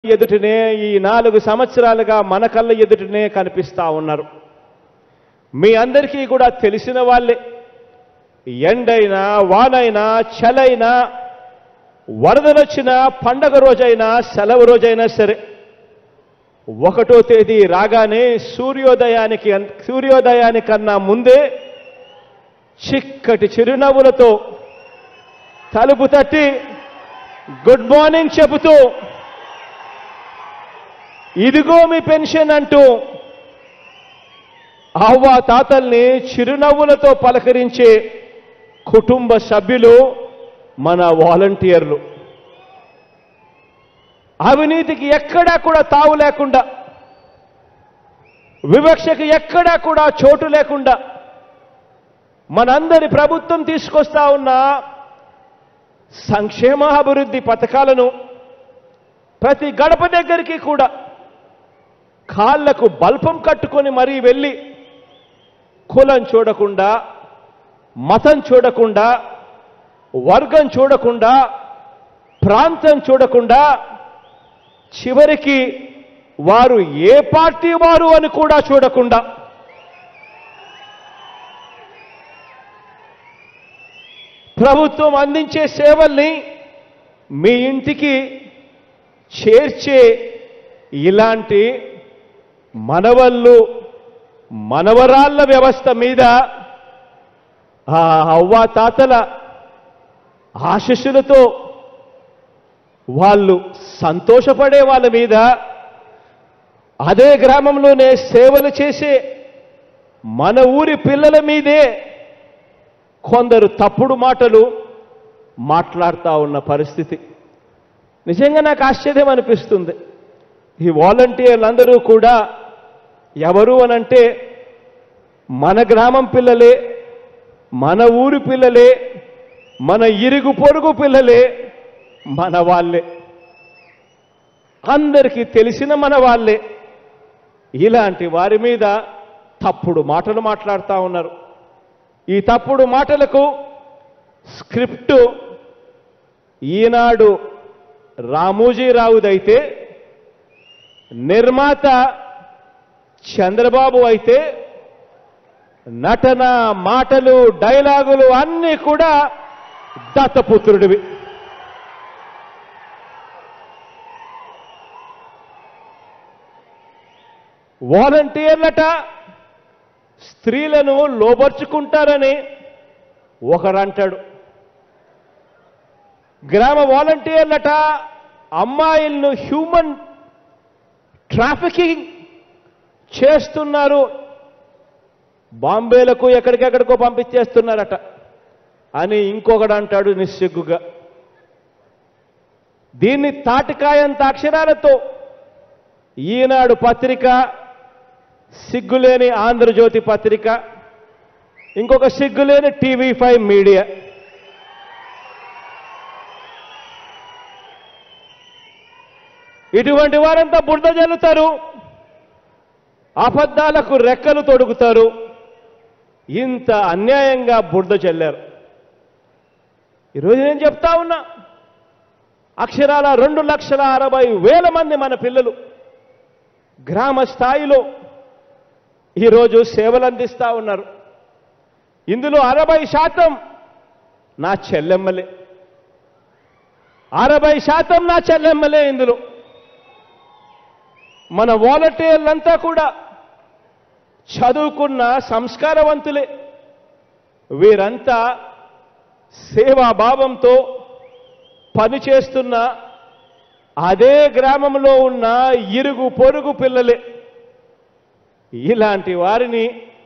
ఎదుటనే ఈ నాలుగు సంవత్సరాలుగా మన కళ్ళ ఎదుటనే కనిపిస్తా ఉన్నారు మీ అందరికీ కూడా తెలిసిన వాళ్ళే ఎండైనా వానైనా చలైనా వరదలొచ్చినా పండగ రోజైనా సెలవు రోజైనా సరే ఒకటో తేదీ రాగానే సూర్యోదయానికి అన్- సూర్యోదయానికన్నా ముందే చిక్కటి చిరునవ్వులతో తలుపు తట్టి గుడ్ మార్నింగ్ చెబుతూ ఇదిగో మీ పెన్షన్ అంటూ అవ్వ తాతల్ని చిరునవ్వులతో పలకరించే కుటుంబ సభ్యులు మన వాలంటీర్లు అవినీతికి ఎక్కడా కూడా తావు లేకుండా వివక్షకి ఎక్కడా కూడా చోటు లేకుండా మనందరి ప్రభుత్వం తీసుకొస్తా ఉన్న సంక్షేమ అభివృద్ధి పథకాలను ప్రతి గడప దగ్గరికి కూడా కాళ్లకు బల్పం కట్టుకొని మరీ వెళ్ళి కులం చూడకుండా మతం చూడకుండా వర్గం చూడకుండా ప్రాంతం చూడకుండా చివరికి వారు ఏ పార్టీ వారు అని కూడా చూడకుండా ప్రభుత్వం అందించే సేవల్ని మీ ఇంటికి చేర్చే ఇలాంటి మనవళ్ళు మనవరాళ్ళ వ్యవస్థ మీద ఆ అవ్వ తాతల ఆశస్సులతో వాళ్ళు సంతోషపడే వాళ్ళ మీద అదే గ్రామంలోనే సేవలు చేసే మన ఊరి పిల్లల మీదే కొందరు తప్పుడు మాటలు మాట్లాడుతూ ఉన్న పరిస్థితి నిజంగా నాకు ఆశ్చర్యం అనిపిస్తుంది ఈ వాలంటీర్లందరూ కూడా ఎవరు అనంటే మన గ్రామం పిల్లలే మన ఊరి పిల్లలే మన ఇరుగు పొరుగు పిల్లలే మన వాళ్ళే అందరికీ తెలిసిన మన వాళ్ళే ఇలాంటి వారి మీద తప్పుడు మాటలు మాట్లాడుతూ ఉన్నారు ఈ తప్పుడు మాటలకు స్క్రిప్టు ఈనాడు రామోజీరావుదైతే నిర్మాత చంద్రబాబు అయితే నటన మాటలు డైలాగులు అన్నీ కూడా దత్తపుత్రుడివి వాలంటీర్లట స్త్రీలను లోబర్చుకుంటారని ఒకరంటాడు గ్రామ వాలంటీర్లట అమ్మాయిలను హ్యూమన్ ట్రాఫికింగ్ చేస్తున్నారు బాంబేలకు ఎక్కడికెక్కడికో పంపించేస్తున్నారట అని ఇంకొకడు అంటాడు నిస్సిగ్గుగా దీన్ని తాటికాయంత అక్షరాలతో ఈనాడు పత్రిక సిగ్గులేని ఆంధ్రజ్యోతి పత్రిక ఇంకొక సిగ్గులేని టీవీ ఫైవ్ మీడియా ఇటువంటి వారంతా బురద జల్లుతారు అబద్ధాలకు రెక్కలు తొడుగుతారు ఇంత అన్యాయంగా బురద చల్లారు ఈరోజు నేను చెప్తా ఉన్నా అక్షరాల రెండు లక్షల అరవై వేల మంది మన పిల్లలు గ్రామ స్థాయిలో ఈరోజు సేవలు అందిస్తా ఉన్నారు ఇందులో అరవై శాతం నా చెల్లెమ్మలే అరవై శాతం నా చెల్లెమ్మలే ఇందులో మన వాలంటీర్లంతా కూడా చదువుకున్న సంస్కారవంతులే వీరంతా సేవాభావంతో పనిచేస్తున్న అదే గ్రామంలో ఉన్న ఇరుగు పొరుగు పిల్లలే ఇలాంటి వారిని